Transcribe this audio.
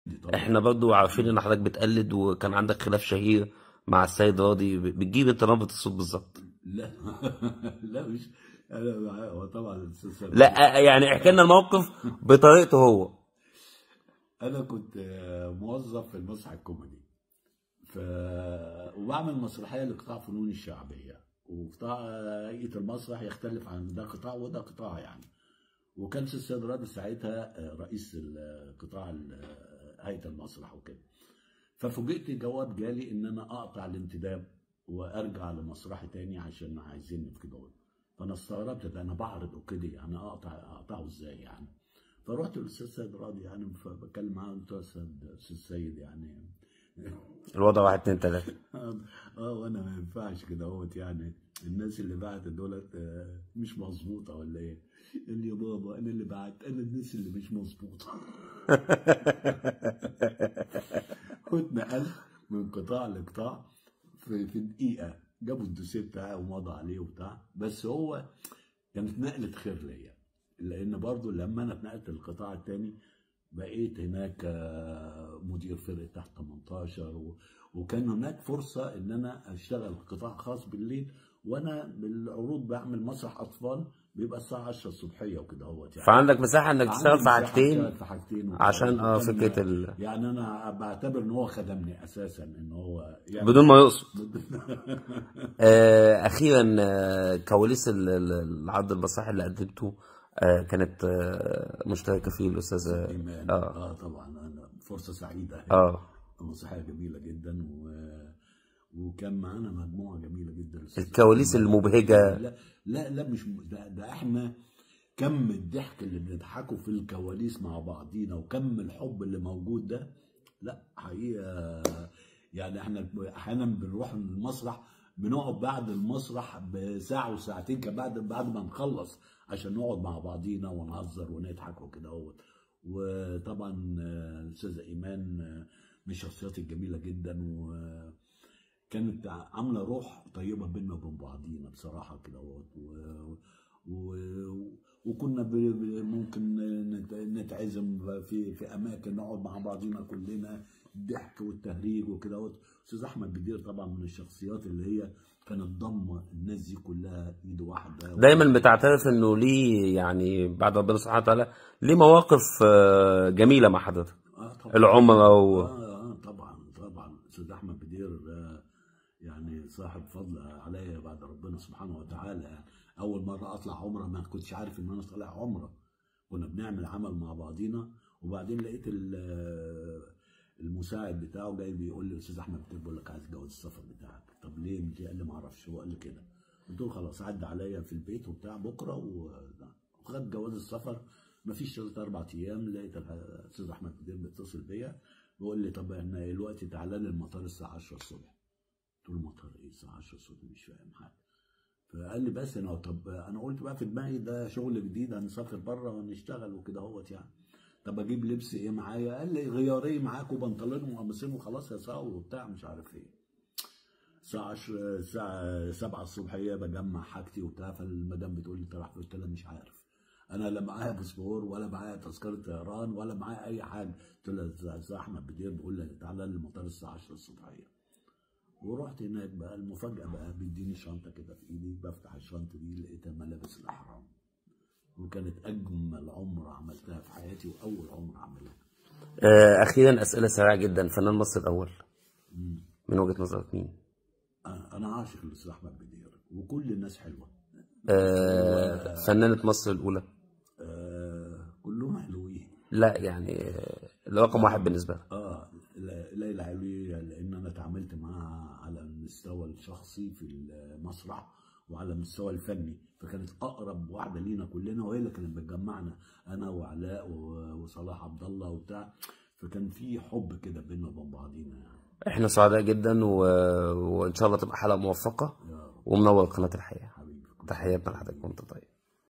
طبعا احنا برضو عارفين ان حضرتك بتقلد وكان عندك خلاف شهير مع السيد راضي بتجيب انت نبرة الصوت بالظبط لا لا مش انا معاه هو طبعا الاستاذ سامي لا يعني احكي لنا الموقف بطريقته هو انا كنت آه، موظف في المسرح الكوميدي ف وبعمل مسرحيه لقطاع فنون الشعبيه وقطاع هيئه المسرح يختلف عن ده قطاع وده قطاع يعني وكان السيد راضي ساعتها آه، رئيس القطاع ال- هيئه المسرح وكده ففوجئت جواب جالي ان انا اقطع الانتداب وارجع لمسرحي تاني عشان عايزيني في كده فانا استغربت ده انا بعرض وكده يعني اقطع اقطعه ازاي يعني فرحت للاستاذ سيد راضي يعني فبتكلم معاه قلت له يا استاذ أستاذ سيد يعني الوضع واحد اتنين تلاته اه وانا ما ينفعش كده اهوت يعني الناس اللي بعت دولت آه، مش مظبوطه ولا ايه؟ قال لي يا بابا انا اللي بعت انا الناس اللي مش مظبوطه واتنقلت من قطاع لقطاع في, في دقيقه جابوا الدوسيه بتاعي ومضى عليه وبتاع بس هو كانت نقله خير ليا لان برضو لما انا اتنقلت للقطاع الثاني بقيت هناك آه، مدير فرقه تحت 18 و... وكان هناك فرصه ان انا اشتغل قطاع خاص بالليل وانا بالعروض بعمل مسرح اطفال بيبقى الساعه 10 الصبحيه وكده اهوت يعني فعندك مساحه انك عندي تشتغل في مساحة حاجتين أشتغل في حاجتين وكده. عشان اه وكان- فكره ال... يعني انا بعتبر ان هو خدمني اساسا ان هو يعني بدون ما يقصد آه، اخيرا آه، كواليس ال- ال- العرض المسرحي اللي قدمته آه، كانت آه، مشتركه فيه الاستاذه إيمان. اه اه طبعا انا فرصه سعيده اه مسرحيه جميله جدا و... وكان معانا مجموعه جميله جدا الأستاذ الكواليس إيمان. المبهجة. لا لا لا مش م- ده, ده احنا كم الضحك اللي بنضحكه في الكواليس مع بعضينا وكم الحب اللي موجود ده لا حقيقه يعني احنا احيانا بنروح المسرح بنقعد بعد المسرح بساعه وساعتين كان بعد بعد ما نخلص عشان نقعد مع بعضينا ونهزر ونضحك وكده اهوت وطبعا آه، الاستاذه ايمان آه، من الشخصيات الجميله جدا وكانت عامله روح طيبه بينا وبين بعضينا بصراحه كده اهوت و... و... وكنا ب... ب... ممكن نت- نتعزم في في اماكن نقعد مع بعضينا كلنا الضحك والتهريج وكده اهوت استاذ احمد بدير طبعا من الشخصيات اللي هي كانت ضمه الناس دي كلها ايد واحده دايما بتعترف انه ليه يعني بعد ربنا سبحانه وتعالى ليه مواقف آه، جميله مع حضرتك آه طبعا العمره و... آه, اه طبعا طبعا استاذ احمد بدير ده يعني صاحب فضل عليا بعد ربنا سبحانه وتعالى يعني اول مره اطلع عمره ما كنتش عارف ان انا طالع عمره كنا بنعمل عمل مع بعضينا وبعدين لقيت ال- المساعد بتاعه جاي بيقول لي استاذ احمد بدير بقول لك عايز جواز السفر بتاعك طب ليه مش قال لي ما اعرفش هو قال لي كده قلت له خلاص عدى عليا في البيت وبتاع بكره و- وخد جواز السفر ما فيش ثلاث اربع ايام لقيت الاستاذ احمد بدير بيتصل بيا بيقول لي طب احنا دلوقتي تعالى لي المطار الساعه 10 الصبح قلت له المطار ايه الساعه 10 الصبح مش فاهم حاجه فقال لي بس انا طب انا قلت بقى في دماغي ده شغل جديد هنسافر بره ونشتغل وكده اهوت يعني طب اجيب لبس ايه معايا قال لي غياريه معاك وبنطلون وقميصين وخلاص يا ساو وبتاع مش عارف ايه الساعة 10 الساعة 7 الصبح هي بجمع حاجتي وبتاع فالمدام بتقول لي انت رايح فين؟ قلت لها مش عارف انا لا معايا باسبور ولا معايا تذكرة طيران ولا معايا اي حاجة قلت لها استاذ احمد بدير بيقول لي تعالى لي المطار الساعة 10 الصبحية ورحت هناك بقى المفاجأة بقى بيديني شنطة كده في ايدي بفتح الشنطة دي لقيتها ملابس الأحرام وكانت أجمل عمرة عملتها في حياتي وأول عمرة أعملها آه، اخيرا اسئله سريعه جدا فنان مصر الاول من وجهه نظرك مين أنا أنا عاشق للأستاذ أحمد بدير وكل الناس حلوة آه، فنانه مصر الاولى آه كلهم حلوين لا يعني آه، رقم واحد بالنسبه لك اه لا- ليلى علوية لان انا اتعاملت معاها على المستوى الشخصي في المسرح وعلى المستوى الفني فكانت اقرب واحده لينا كلنا وهي اللي كانت بتجمعنا انا وعلاء و- وصلاح عبد الله وبتاع فكان في حب كده بينا وبين بعضينا يعني احنا سعداء جدا و... وان شاء الله تبقى حلقه موفقه يا رب ومنور قناه الحياه حبيبي تحياتنا لحضرتك وانت طيب